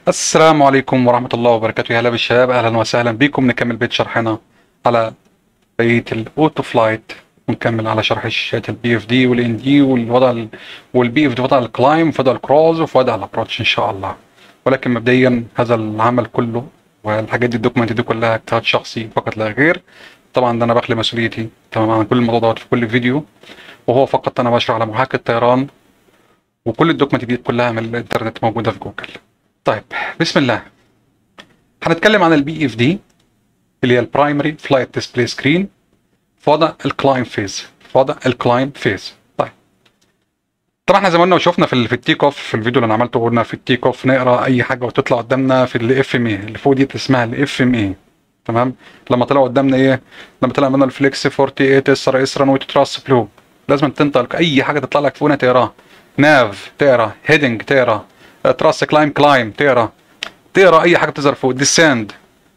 السلام عليكم ورحمة الله وبركاته يا هلا بالشباب أهلا وسهلا بكم نكمل بيت شرحنا على بقية الأوتو فلايت ونكمل على شرح الشاشات البي اف دي والان دي والوضع ال- والبي اف دي وضع الكلايم وفي وضع الكروز وفي وضع الابروتش ان شاء الله ولكن مبدئيا هذا العمل كله والحاجات دي الدوكيمنت دي كلها اجتهاد شخصي فقط لا غير طبعا ده انا بخلي مسؤوليتي تمام عن كل الموضوع دوت في كل فيديو وهو فقط انا بشرح على محاكي الطيران وكل الدوكيمنت دي كلها من الانترنت موجوده في جوجل طيب بسم الله هنتكلم عن البي اف دي اللي هي البرايمري فلايت ديسبلاي سكرين في وضع الكلايم فيز في وضع الكلايم فيز طيب طبعا احنا زي ما قلنا وشفنا في ال- في التيك اوف في الفيديو اللي انا عملته قلنا في التيك اوف نقرا اي حاجه وتطلع قدامنا في الاف ام اي اللي فوق دي اسمها الاف ام اي تمام لما طلع قدامنا ايه لما طلع منه الفليكس 48 اسرا اسرا نويت تراس بلو لازم تنطلق اي حاجه تطلع لك فوقنا تقراها ناف تقرا هيدنج تقرا تراس كلايم كلايم تقرا تقرا اي حاجه بتظهر فوق ديساند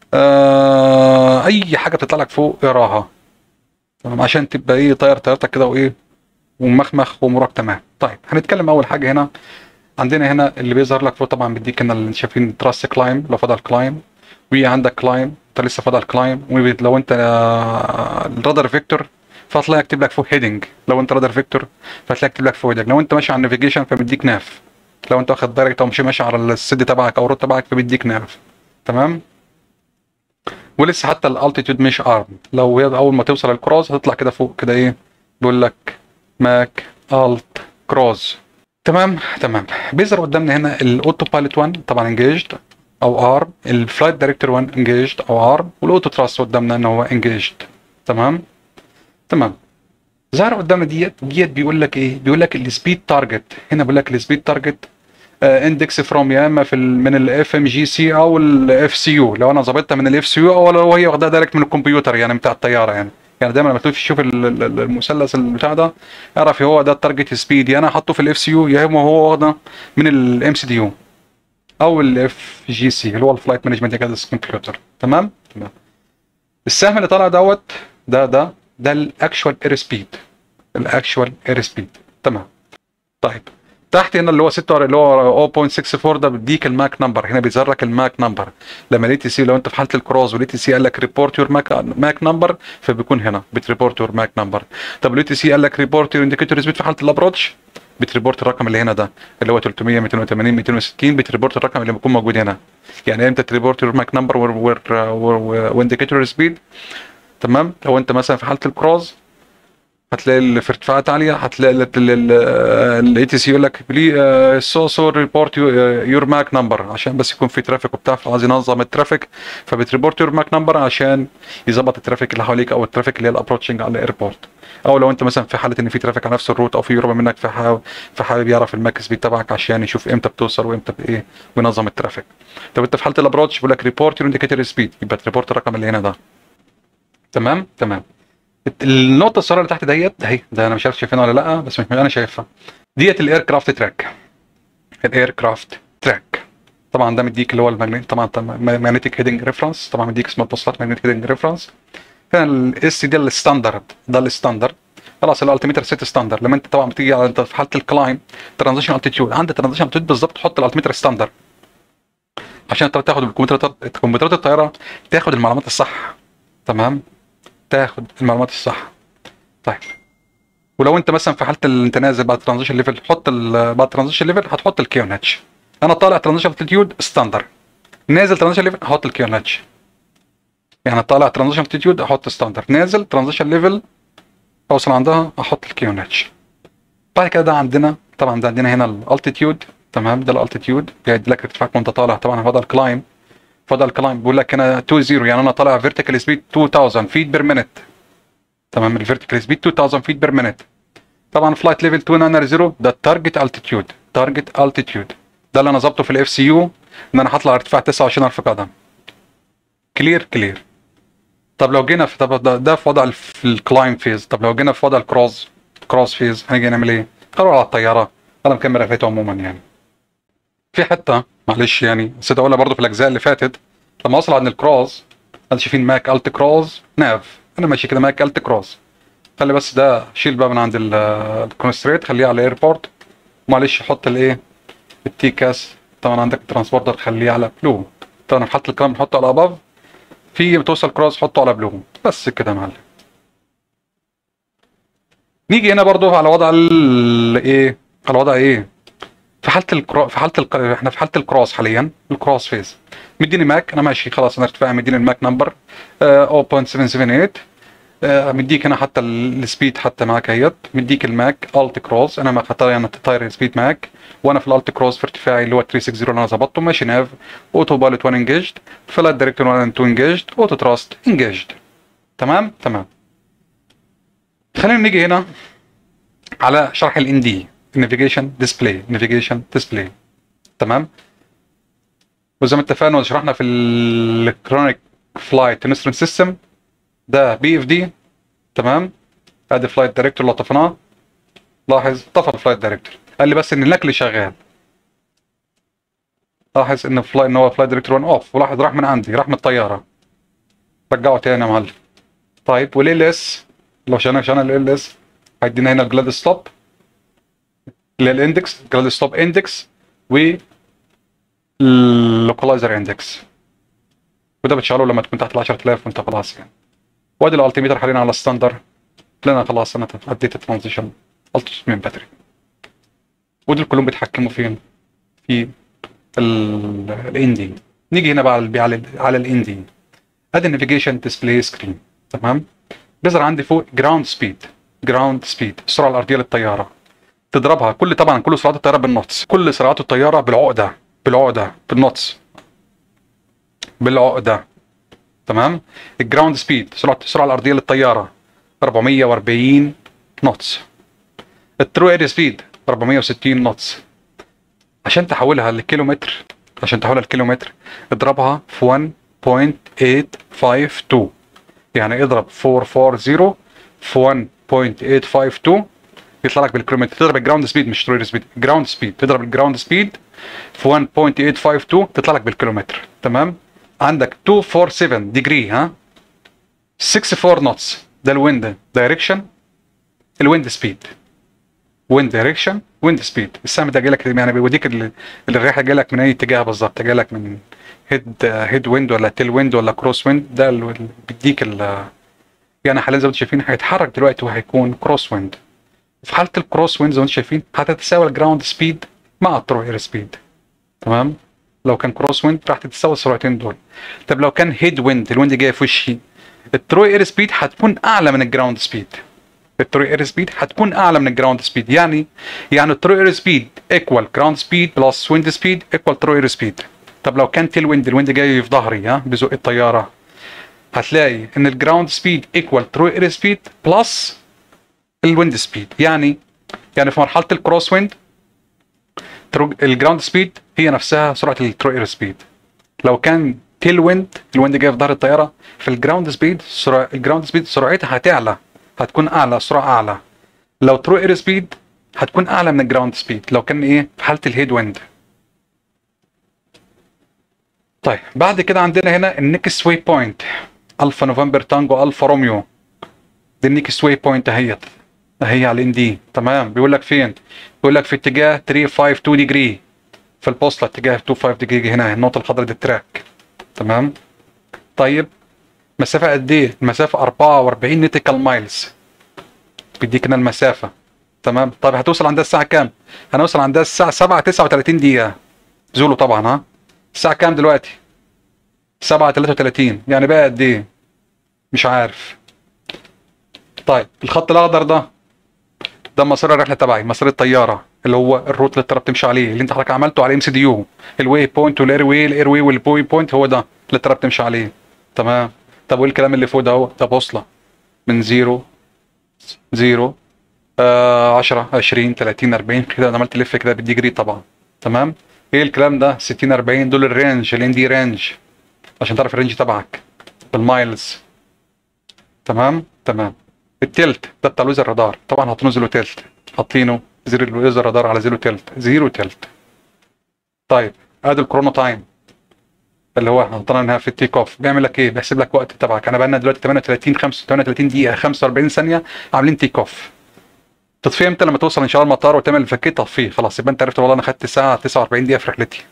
آه اي حاجه بتطلع لك فوق اقراها تمام عشان تبقى ايه طاير طيارتك كده وايه ومخمخ وامورك تمام طيب هنتكلم اول حاجه هنا عندنا هنا اللي بيظهر لك فوق طبعا بيديك هنا اللي شايفين تراس كلايم لو فضل كلايم وعندك كلايم انت لسه فضل كلايم ولو انت آه، الرادار فيكتور فهتلاقي يكتب لك فوق هيدنج لو انت رادار فيكتور فهتلاقي يكتب لك فوق هيدنج لو انت ماشي على النافيجيشن فبيديك ناف لو انت واخد دايركت او مش ماشي على السد تبعك او الروت تبعك فبيديك ناف تمام ولسه حتى الالتيتيود مش ارم لو هي اول ما توصل الكروز هتطلع كده فوق كده ايه بيقول لك ماك الت كروز تمام تمام بيظهر قدامنا هنا الاوتو بايلوت 1 طبعا انجيجد او ارم الفلايت دايركتور 1 انجيجد او ارم والاوتو تراست قدامنا ان هو انجيجد تمام تمام ظهر قدامنا ديت ديت بيقول لك ايه بيقول لك السبيد تارجت هنا بيقول لك السبيد تارجت اندكس فروم يا اما في ال من الاف ام جي سي او الاف سي يو لو انا ظابطها من الاف سي يو او لو هي واخدها دايركت من الكمبيوتر يعني بتاع الطياره يعني يعني دايما لما تشوف ال- ال- ال- المثلث البتاع ده اعرف هو ده التارجت سبيد يا انا حاطه في الاف سي يو يا اما هو واخده من الام سي دي يو او الاف جي سي اللي هو الفلايت مانجمنت جهاز كمبيوتر تمام تمام السهم اللي طالع دوت ده ده ده الاكشوال اير سبيد الاكشوال اير سبيد تمام طيب تحت هنا اللي هو 6 اللي هو 0.64 ده بيديك الماك نمبر هنا بيظهر لك الماك نمبر لما لقيت سي لو انت في حاله الكروز ولقيت سي قال لك ريبورت يور ماك ماك نمبر فبيكون هنا بتريبورت يور ماك نمبر طب لقيت سي قال لك ريبورت يور انديكيتور سبيد في حاله الابروتش بتريبورت الرقم اللي هنا ده اللي هو 300 280 260 بتريبورت الرقم اللي بيكون موجود هنا يعني امتى تريبورت يور ماك نمبر وانديكيتور سبيد تمام لو انت مثلا في حاله الكروز هتلاقي اللي في ارتفاعات عاليه هتلاقي الاي تي سي يقول لك بلي سو سو ريبورت يور ماك نمبر عشان بس يكون في ترافيك وبتاع فعايز ينظم الترافيك فبتريبورت يور ماك نمبر عشان يظبط الترافيك اللي حواليك او الترافيك اللي هي الابروتشنج على الايربورت او لو انت مثلا في حاله ان في ترافيك على نفس الروت او في قرب منك فحابب فحابب يعرف الماك سبيد تبعك عشان يشوف امتى بتوصل وامتى بايه وينظم الترافيك طب انت في حاله الابروتش بيقول لك ريبورت يور انديكيتور سبيد يبقى تريبورت الرقم اللي هنا ده تمام تمام النقطة الصغيرة اللي تحت ديت اهي ده انا مش عارف شايفينها ولا لا بس مش انا شايفها ديت الاير كرافت تراك الاير كرافت تراك طبعا ده مديك اللي هو الماجنت طبعا ماجنتيك هيدنج ريفرنس طبعا مديك اسمه البوستات ماجنتيك هيدنج ريفرنس هنا الاس دي الستاندرد ده الستاندرد خلاص الالتيميتر سيت ستاندرد لما انت طبعا بتيجي على انت في حاله الكلايم ترانزيشن التيتيود عند ترانزيشن التيتيود بالظبط تحط الالتيميتر ستاندرد عشان انت تاخد الكمبيوترات كمبيوترات الطياره تاخد المعلومات الصح تمام تاخد المعلومات الصح طيب ولو انت مثلا في حاله ال- انت نازل بعد ترانزيشن ليفل حط ال- بعد ترانزيشن ليفل هتحط الكيو ناتش انا طالع ترانزيشن التيتيود ستاندر نازل ترانزيشن ليفل هحط الكيو ناتش يعني طالع ترانزيشن التيتيود احط ستاندر نازل ترانزيشن ليفل اوصل عندها احط الكيو ناتش بعد كده ده عندنا طبعا ده عندنا هنا الالتيتيود تمام ده الالتيتيود بيدي لك ارتفاعك وانت طالع طبعا هذا الكلايم فضل الكلايم بيقول لك هنا 2 0 يعني انا طالع فيرتيكال سبيد 2000 فيت بير مينيت تمام الفيرتيكال سبيد 2000 فيت بير مينيت طبعا فلايت ليفل 290 ده التارجت التيتيود تارجت التيتيود ده اللي انا ظابطه في الاف سي يو ان انا هطلع ارتفاع 29000 قدم كلير كلير طب لو جينا في طب ده, ده في وضع الف- الكلايم فيز طب لو جينا في وضع الكروز كروس فيز هنيجي نعمل ايه؟ قرر على الطياره انا مكمل رفعته عموما يعني في حته معلش يعني نسيت اقولها برضو في الاجزاء اللي فاتت لما اوصل عند الكروز انت شايفين ماك الت كروز ناف انا ماشي كده ماك الت كروز خلي بس ده شيل بقى من عند الكونستريت خليه على الايربورت معلش حط الايه التي كاس طبعا عندك ترانسبوردر خليه على بلو طبعا في حاله الكلام نحطه على اباف في بتوصل كروس حطه على بلو بس كده يا معلم نيجي هنا برضو على وضع الايه على وضع ايه في حاله الكرو... في حاله الك... احنا في حاله الكروس حاليا الكروس فيز مديني ماك انا ماشي خلاص انا ارتفاع مديني الماك نمبر آه 0.778 آه مديك هنا حتى ال- السبيد حتى معاك اهيت مديك الماك الت كروس انا ما خطر يعني طاير سبيد ماك وانا في الالت كروس في ارتفاعي اللي هو 360 اللي انا ظبطته ماشي ناف اوتو بالوت 1 انجيجد فلايت دايركتور 1 اند 2 انجيجد اوتو تراست انجيجد تمام تمام خلينا نيجي هنا على شرح الان دي النافيجيشن ديسبلاي نافيجيشن ديسبلاي تمام وزي ما اتفقنا وشرحنا في الالكترونيك فلايت انسترومنت سيستم ده بي اف دي تمام ادي فلايت دايركتور اللي طفناه لاحظ طفى الفلايت دايركتور قال لي بس ان النقل شغال لاحظ ان فلاي ان هو فلايت دايركتور 1 اوف ولاحظ راح من عندي راح من الطياره رجعه تاني يا معلم طيب والال اس لو شانا شانا ال اس هيدينا هنا الجلاد ستوب اللي هي الاندكس جلاد ستوب اندكس و اللوكلايزر اندكس وده بتشغله لما تكون تحت ال 10000 وانت خلاص يعني وادي الالتيميتر حاليا على ستاندر لان خلاص انا عديت الترانزيشن التوس من بدري ودول كلهم بيتحكموا فين في الاندي نيجي هنا بقى على على, على الاندي ادي النافيجيشن ديسبلاي سكرين تمام بيظهر عندي فوق جراوند سبيد جراوند سبيد السرعه الارضيه للطياره تضربها كل طبعا كل سرعات الطياره بالنوتس كل سرعات الطياره بالعقده بالعقده بالنوتس بالعقده تمام الجراوند سبيد سرعه السرعه الارضيه للطياره 440 نوتس الترو اير سبيد 460 نوتس عشان تحولها لكيلومتر عشان تحولها لكيلومتر اضربها في 1.852 يعني اضرب 440 في 1.852 يطلع لك بالكيلومتر تضرب الجراوند سبيد مش ترو سبيد جراوند سبيد تضرب الجراوند سبيد في 1.852 تطلع لك بالكيلومتر تمام عندك 247 ديجري ها 64 نوتس ده الويند دايركشن الويند سبيد ويند دايركشن ويند سبيد السهم ده جاي لك يعني بيوديك ال- الريحه جاي لك من اي اتجاه بالظبط جاي لك من هيد هيد ويند ولا تيل ويند ولا كروس ويند ده اللي بيديك ال يعني حاليا زي ما انتم شايفين هيتحرك دلوقتي وهيكون كروس ويند في حاله الكروس ويند زي ما انتم شايفين هتتساوي الجراوند سبيد مع الترو اير سبيد تمام لو كان كروس ويند راح تتساوي السرعتين دول طب لو كان هيد ويند الويند جاي في وشي الترو اير سبيد هتكون اعلى من الجراوند سبيد الترو اير سبيد هتكون اعلى من الجراوند سبيد يعني يعني الترو اير سبيد ايكوال جراوند سبيد بلس ويند سبيد ايكوال ترو اير سبيد طب لو كان تيل ويند الويند جاي في ظهري ها بزق الطياره هتلاقي ان الجراوند سبيد ايكوال ترو اير سبيد بلس الويند سبيد يعني يعني في مرحله الكروس ويند الجراوند سبيد هي نفسها سرعه الترو اير سبيد لو كان تيل ويند الويند جاي في ظهر الطياره في الجراوند سبيد سرعه الجراوند سبيد سرعتها هتعلى هتكون اعلى سرعه اعلى لو ترو اير سبيد هتكون اعلى من الجراوند سبيد لو كان ايه في حاله الهيد ويند طيب بعد كده عندنا هنا النكست واي بوينت الفا نوفمبر تانجو الفا روميو دي النكست واي بوينت اهيت اهي على الان دي تمام بيقول لك فين بيقول لك في اتجاه 352 ديجري في البوصله اتجاه 25 ديجري هنا النقطه الخضراء دي التراك تمام طيب مسافه قد ايه المسافه 44 نيتيكال مايلز بيديك هنا المسافه تمام طيب هتوصل عندها الساعه كام هنوصل عندها الساعه 7 39 دقيقه زولو طبعا ها الساعه كام دلوقتي 7 33 يعني بقى قد ايه مش عارف طيب الخط الاخضر ده ده مسار الرحله تبعي مسار الطياره اللي هو الروت اللي الطياره بتمشي عليه اللي انت حضرتك عملته على ام سي دي يو الواي بوينت والاير واي الاير واي والبوي بوينت هو ده اللي الطياره بتمشي عليه تمام طب وايه الكلام اللي فوق ده اهو ده بوصله من زيرو زيرو آه 10 20 30 40 كده انا عملت لف كده بالديجري طبعا تمام ايه الكلام ده 60 40 دول الرينج الان دي رينج عشان تعرف الرينج تبعك بالمايلز تمام تمام التلت ده بتاع لوز الرادار طبعا حاطينه زيرو تلت حاطينه زيرو لوز الرادار على زيرو تلت زيرو تلت طيب ادي الكرونو تايم اللي هو حطينا انها في التيك اوف بيعمل لك ايه بيحسب لك وقت تبعك انا بقى دلوقتي 38 5 38 دقيقه 45 ثانيه عاملين تيك اوف تطفيه امتى لما توصل ان شاء الله المطار وتعمل فكيت تطفيه خلاص يبقى انت عرفت والله انا خدت ساعه 49 دقيقه في رحلتي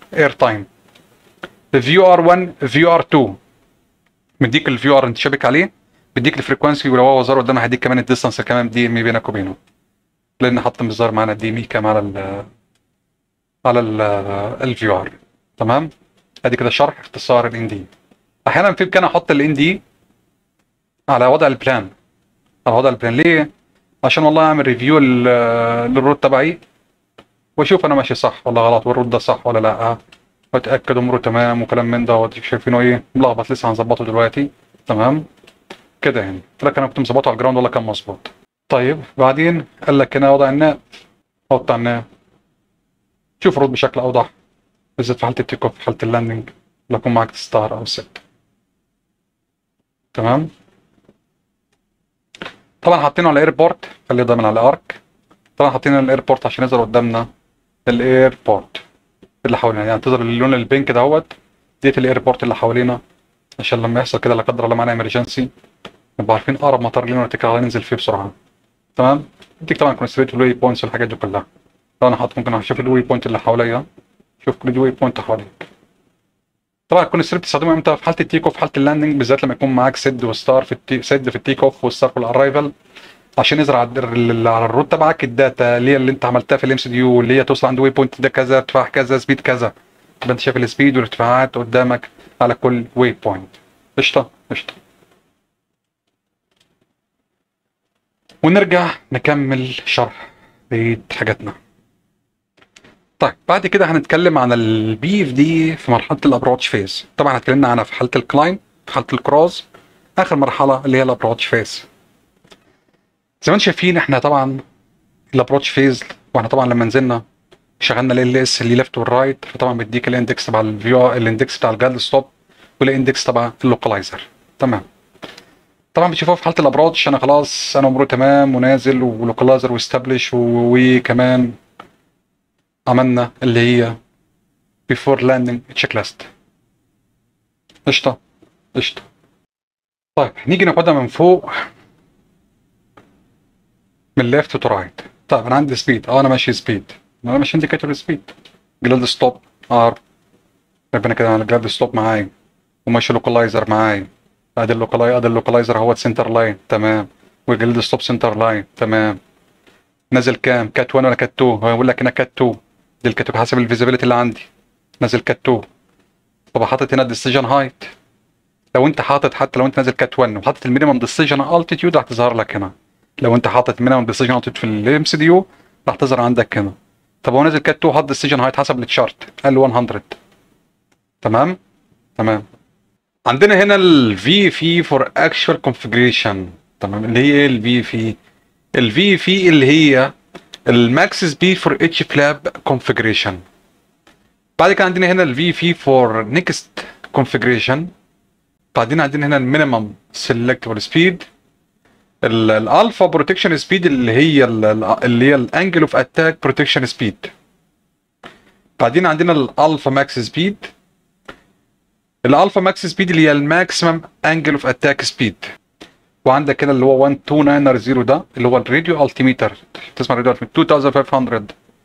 اير تايم فيو ار 1 فيو ار 2 مديك الفيو ار انت شابك عليه بيديك الفريكونسي ولو هو زار قدامها هيديك كمان الديستانس كمان دي ام بينك وبينه لان حط مزار معانا دي ام كام على ال على الفيو ار تمام ادي كده شرح اختصار الان دي احيانا في امكاني احط الان دي على وضع البلان على وضع البلان ليه عشان والله اعمل ريفيو للروت تبعي واشوف انا ماشي صح ولا غلط والروت ده صح ولا لا واتاكد اموره تمام وكلام من ده شايفينه ايه ملخبط لسه هنظبطه دلوقتي تمام كده يعني قلت لك انا كنت مظبطه على الجراوند والله كان مظبوط طيب بعدين قال لك هنا وضع الناب حط على الناب شوف رد بشكل اوضح بالذات في حاله التيك اوف في حاله اللاندنج لكم معك ستار او ست تمام طبعا حاطينه على الايربورت خليه دايما على الارك طبعا حاطين الايربورت عشان يظهر قدامنا الايربورت اللي حوالينا يعني تظهر اللون البينك دهوت ديت الايربورت اللي حوالينا عشان لما يحصل كده لا قدر الله معانا امرجنسي نبقى عارفين اقرب مطار لينا نتكل عليه ننزل فيه بسرعه تمام اديك طبعا كونستريت الوي بوينتس والحاجات دي كلها لو انا حاطط ممكن اشوف الوي بوينت اللي حواليا شوف كل الوي بوينت حواليك طبعا الكونستريت بتستخدمه امتى في حاله التيك اوف في حاله اللاندنج بالذات لما يكون معاك سد وستار في التي... سد في التيك اوف والستار في الارايفل عشان يظهر على على الروت تبعك الداتا اللي هي اللي انت عملتها في الام سي دي يو اللي هي توصل عند وي بوينت ده كذا ارتفاع كذا سبيد كذا تبقى انت شايف السبيد والارتفاعات قدامك على كل وي بوينت قشطه قشطه ونرجع نكمل شرح بقية حاجاتنا طيب بعد كده هنتكلم عن البي اف دي في مرحله الابروتش فيز طبعا اتكلمنا عنها في حاله الكلاين في حاله الكروز اخر مرحله اللي هي الابروتش فيز زي ما انتم شايفين احنا طبعا الابروتش فيز واحنا طبعا لما نزلنا شغلنا ال اس اللي ليفت والرايت فطبعا بيديك الاندكس تبع الفيو الاندكس بتاع الجاد ستوب والاندكس تبع اللوكلايزر تمام طبعا بتشوفوها في حاله الابروتش انا خلاص انا اموره تمام ونازل ولوكلايزر واستبلش وكمان عملنا اللي هي before landing تشيك ليست قشطة قشطة طيب نيجي ناخدها من فوق من ليفت تو رايت طيب انا عندي سبيد اه انا ماشي سبيد انا ماشي انديكيتور سبيد جلاد ستوب ار ربنا كده انا جلاد ستوب معايا وماشي لوكلايزر معايا ادي اللوكلايزر ادي اللوكلايزر اهوت سنتر لاين تمام وجلد ستوب سنتر لاين تمام نازل كام كات 1 ولا كات 2 هو يقول لك هنا كات 2 دي الكاتب حسب الفيزيبيليتي اللي عندي نازل كات 2 طب حاطط هنا الديسيجن هايت لو انت حاطط حتى لو انت نازل كات 1 وحاطط المينيمم ديسيجن التيتيود راح تظهر لك هنا لو انت حاطط مينيمم ديسيجن التيتيود في الام سي دي يو راح تظهر عندك هنا طب هو نازل كات 2 حاطط ديسيجن هايت حسب التشارت قال 100 تمام تمام عندنا هنا الفي في فور اكشوال كونفيجريشن تمام اللي هي ايه الفي في الفي في اللي هي الماكس سبيد فور اتش فلاب كونفيجريشن بعد كده عندنا هنا الفي في فور نيكست كونفيجريشن بعدين عندنا هنا المينيمم سيلكتبل سبيد الالفا بروتكشن سبيد اللي هي اللي هي الانجل اوف اتاك بروتكشن سبيد بعدين عندنا الالفا ماكس سبيد الالفا ماكس سبيد اللي هي الماكسيمم انجل اوف اتاك سبيد وعندك هنا اللي هو 1290 ده اللي هو الراديو التيميتر تسمع الراديو التيميتر 2500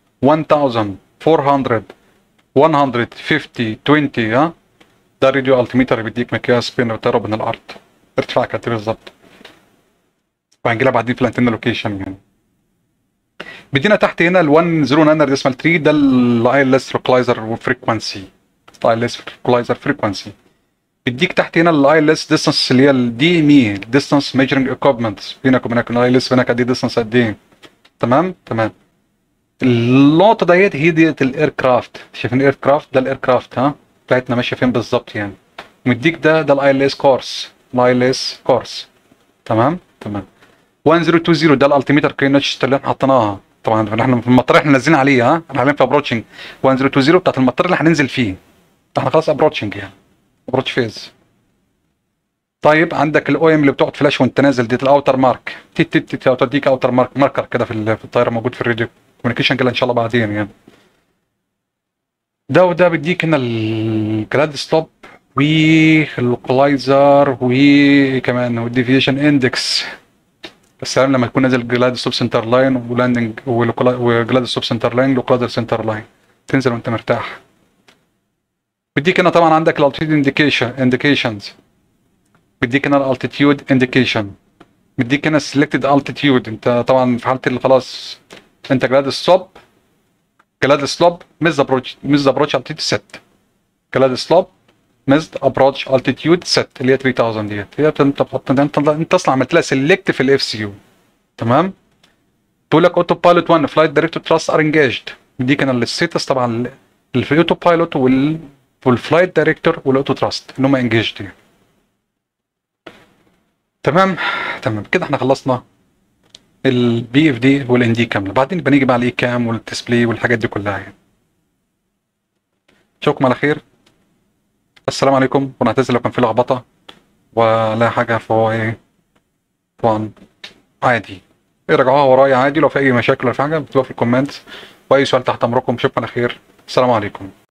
1400 150 20 ها ده الراديو التيميتر بيديك مقياس بين الطياره وبين الارض ارتفاع قد ايه بالظبط وهنجي لها بعدين في الانتنا لوكيشن يعني بدينا تحت هنا ال 109 ديسمال 3 ده الاي ال اس لوكلايزر وفريكونسي اي ال اس لوكلايزر فريكونسي بيديك تحت هنا الاي ال اس ديستانس اللي هي الدي ام اي ديستانس ميجرنج ايكويبمنت بينك وبينك الاي ال اس بينك قد ايه ديستانس قد ايه تمام تمام النقطة ديت هي ديت الاير كرافت شايفين الاير كرافت ده الاير كرافت ها بتاعتنا ماشية فين بالظبط يعني مديك ده ده الاي ال اس كورس الاي ال اس كورس تمام تمام 1020 ده الالتيميتر كاينتش اللي احنا حطيناها طبعا احنا في المطار احنا نازلين عليه ها احنا حاليا في ابروتشنج 1020 بتاعت المطار اللي هننزل فيه احنا خلاص ابروتشنج يعني ابروتش فيز طيب عندك الاو ام اللي بتقعد فلاش وانت نازل دي الاوتر مارك تيت تيت تيت تديك اوتر مارك ماركر كده في في الطياره موجود في الراديو كوميونيكيشن كده ان شاء الله بعدين يعني ده وده بيديك هنا الجلاد ستوب واللوكلايزر وكمان والديفيشن اندكس السلام لما تكون نازل جلاد ستوب سنتر لاين ولاندنج وجلاد ستوب سنتر لاين لوكلايزر سنتر لاين تنزل وانت مرتاح بيديك هنا طبعا عندك الالتيتيود انديكيشن انديكيشنز بيديك هنا الالتيتيود انديكيشن بيديك هنا سيلكتد التيتيود انت طبعا في حاله اللي خلاص انت جلاد ستوب جلاد ستوب ميز ابروتش ميز ابروتش التيتيود ست جلاد ستوب ميز ابروتش التيتيود ست اللي هي 3000 ديت هي انت بتحط انت انت اصلا عملت لها سيلكت في الاف سي يو تمام تقول لك اوتو بايلوت 1 فلايت دايركتور تراست ار انجيجد دي كان الستاتس طبعا اللي في الاوتو بايلوت وال والفلايت دايركتور والاوتو تراست ان هم انجيجد يعني تمام تمام كده احنا خلصنا البي اف دي والان دي كامله بعدين بنيجي بقى على الاي كام والديسبلاي والحاجات دي كلها يعني اشوفكم على خير السلام عليكم ونعتذر لو كان في لخبطه ولا حاجه فهو ايه طبعا عادي ارجعوها ورايا عادي لو في اي مشاكل ولا في حاجه بتبقى في الكومنتس واي سؤال تحت امركم اشوفكم على خير السلام عليكم